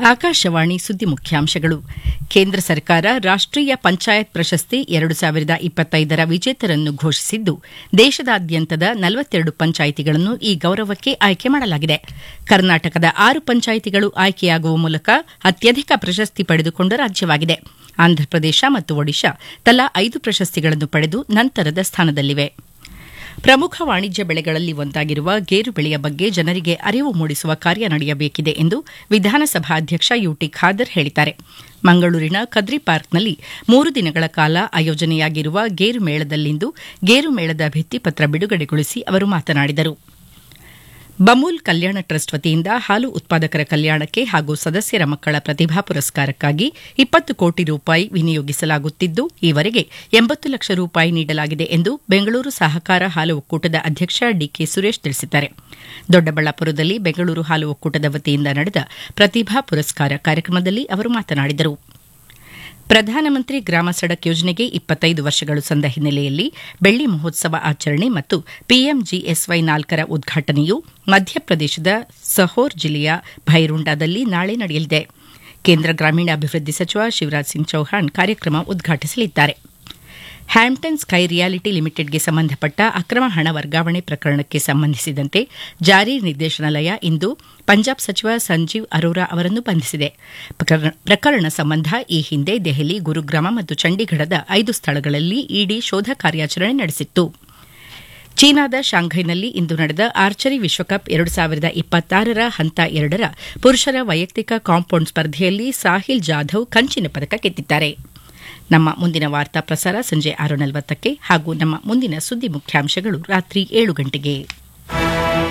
ಆಕಾಶವಾಣಿ ಸುದ್ದಿ ಮುಖ್ಯಾಂಶಗಳು ಕೇಂದ್ರ ಸರ್ಕಾರ ರಾಷ್ಟೀಯ ಪಂಚಾಯತ್ ಪ್ರಶಸ್ತಿ ಎರಡು ಸಾವಿರದ ಇಪ್ಪತ್ತೈದರ ವಿಜೇತರನ್ನು ಘೋಷಿಸಿದ್ದು ದೇಶದಾದ್ಯಂತದ ನಲವತ್ತೆರಡು ಪಂಚಾಯಿತಿಗಳನ್ನು ಈ ಗೌರವಕ್ಕೆ ಆಯ್ಕೆ ಮಾಡಲಾಗಿದೆ ಕರ್ನಾಟಕದ ಆರು ಪಂಚಾಯಿತಿಗಳು ಆಯ್ಕೆಯಾಗುವ ಮೂಲಕ ಅತ್ಯಧಿಕ ಪ್ರಶಸ್ತಿ ಪಡೆದುಕೊಂಡ ರಾಜ್ಯವಾಗಿದೆ ಆಂಧ್ರಪ್ರದೇಶ ಮತ್ತು ಒಡಿಶಾ ತಲಾ ಐದು ಪ್ರಶಸ್ತಿಗಳನ್ನು ಪಡೆದು ನಂತರದ ಸ್ಥಾನದಲ್ಲಿವೆ ಪ್ರಮುಖ ವಾಣಿಜ್ಯ ಬೆಳೆಗಳಲ್ಲಿ ಒಂದಾಗಿರುವ ಗೇರು ಬೆಳೆಯ ಬಗ್ಗೆ ಜನರಿಗೆ ಅರಿವು ಮೂಡಿಸುವ ಕಾರ್ಯ ನಡೆಯಬೇಕಿದೆ ಎಂದು ವಿಧಾನಸಭಾಧ್ಯಕ್ಷ ಯುಟಿ ಖಾದರ್ ಹೇಳಿದ್ದಾರೆ ಮಂಗಳೂರಿನ ಕದ್ರಿ ಪಾರ್ಕ್ನಲ್ಲಿ ಮೂರು ದಿನಗಳ ಕಾಲ ಆಯೋಜನೆಯಾಗಿರುವ ಗೇರು ಮೇಳದಲ್ಲಿಂದು ಗೇರು ಮೇಳದ ಭಿತ್ತಿಪತ್ರ ಬಿಡುಗಡೆಗೊಳಿಸಿ ಅವರು ಮಾತನಾಡಿದರು ಬಮೂಲ್ ಕಲ್ಯಾಣ ಟ್ರಸ್ಟ್ ವತಿಯಿಂದ ಹಾಲು ಉತ್ಪಾದಕರ ಕಲ್ಯಾಣಕ್ಕೆ ಹಾಗೂ ಸದಸ್ಯರ ಮಕ್ಕಳ ಪ್ರತಿಭಾ ಪುರಸ್ಕಾರಕ್ಕಾಗಿ ಇಪ್ಪತ್ತು ಕೋಟಿ ರೂಪಾಯಿ ವಿನಿಯೋಗಿಸಲಾಗುತ್ತಿದ್ದು ಈವರೆಗೆ ಎಂಬತ್ತು ಲಕ್ಷ ರೂಪಾಯಿ ನೀಡಲಾಗಿದೆ ಎಂದು ಬೆಂಗಳೂರು ಸಹಕಾರ ಹಾಲು ಒಕ್ಕೂಟದ ಅಧ್ಯಕ್ಷ ಡಿಕೆ ಸುರೇಶ್ ತಿಳಿಸಿದ್ದಾರೆ ದೊಡ್ಡಬಳ್ಳಾಪುರದಲ್ಲಿ ಬೆಂಗಳೂರು ಹಾಲು ಒಕ್ಕೂಟದ ವತಿಯಿಂದ ನಡೆದ ಪ್ರತಿಭಾ ಪುರಸ್ಕಾರ ಕಾರ್ಯಕ್ರಮದಲ್ಲಿ ಅವರು ಮಾತನಾಡಿದರು ಪ್ರಧಾನಮಂತ್ರಿ ಗ್ರಾಮ ಸಡಕ್ ಯೋಜನೆಗೆ ಇಪ್ಪತ್ತೈದು ವರ್ಷಗಳು ಸಂದ ಹಿನ್ನೆಲೆಯಲ್ಲಿ ಬೆಳ್ಳಿ ಮಹೋತ್ಸವ ಆಚರಣೆ ಮತ್ತು ಪಿಎಂಜಿಎಸ್ವೈ ನಾಲ್ಕರ ಉದ್ಘಾಟನೆಯು ಮಧ್ಯಪ್ರದೇಶದ ಸಹೋರ್ ಜಿಲ್ಲೆಯ ಭೈರುಂಡಾದಲ್ಲಿ ನಾಳೆ ನಡೆಯಲಿದೆ ಕೇಂದ್ರ ಗ್ರಾಮೀಣಾಭಿವೃದ್ಧಿ ಸಚಿವ ಶಿವರಾಜ್ ಸಿಂಗ್ ಚೌಹಾಣ್ ಕಾರ್ಯಕ್ರಮ ಉದ್ಘಾಟಿಸಲಿದ್ದಾರೆ ಹ್ಯಾಂಪ್ಟನ್ ಸ್ಕೈ ರಿಯಾಲಿಟಿ ಲಿಮಿಟೆಡ್ಗೆ ಸಂಬಂಧಪಟ್ಟ ಅಕ್ರಮ ಹಣ ವರ್ಗಾವಣೆ ಪ್ರಕರಣಕ್ಕೆ ಸಂಬಂಧಿಸಿದಂತೆ ಜಾರಿ ನಿರ್ದೇಶನಾಲಯ ಇಂದು ಪಂಜಾಬ್ ಸಚಿವ ಸಂಜೀವ್ ಅರೋರಾ ಅವರನ್ನು ಬಂಧಿಸಿದೆ ಪ್ರಕರಣ ಸಂಬಂಧ ಈ ಹಿಂದೆ ದೆಹಲಿ ಗುರುಗ್ರಾಮ ಮತ್ತು ಚಂಡೀಗಢದ ಐದು ಸ್ಥಳಗಳಲ್ಲಿ ಇಡಿ ಶೋಧ ಕಾರ್ಯಾಚರಣೆ ನಡೆಸಿತ್ತು ಚೀನಾದ ಶಾಂಘೈನಲ್ಲಿ ಇಂದು ನಡೆದ ಆರ್ಚರಿ ವಿಶ್ವಕಪ್ ಎರಡು ಸಾವಿರದ ಇಪ್ಪತ್ತಾರರ ಹಂತ ಎರಡರ ಪುರುಷರ ವೈಯಕ್ತಿಕ ಕಾಂಪೌಂಡ್ ಸ್ಪರ್ಧೆಯಲ್ಲಿ ಸಾಹಿಲ್ ಜಾಧವ್ ಕಂಚಿನ ಪದಕ ಗೆದ್ದಿದ್ದಾರೆ ನಮ್ಮ ಮುಂದಿನ ವಾರ್ತಾ ಪ್ರಸಾರ ಸಂಜೆ ಆರು ನಲವತ್ತಕ್ಕೆ ಹಾಗೂ ನಮ್ಮ ಮುಂದಿನ ಸುದ್ದಿ ಮುಖ್ಯಾಂಶಗಳು ರಾತ್ರಿ ಏಳು ಗಂಟೆಗೆ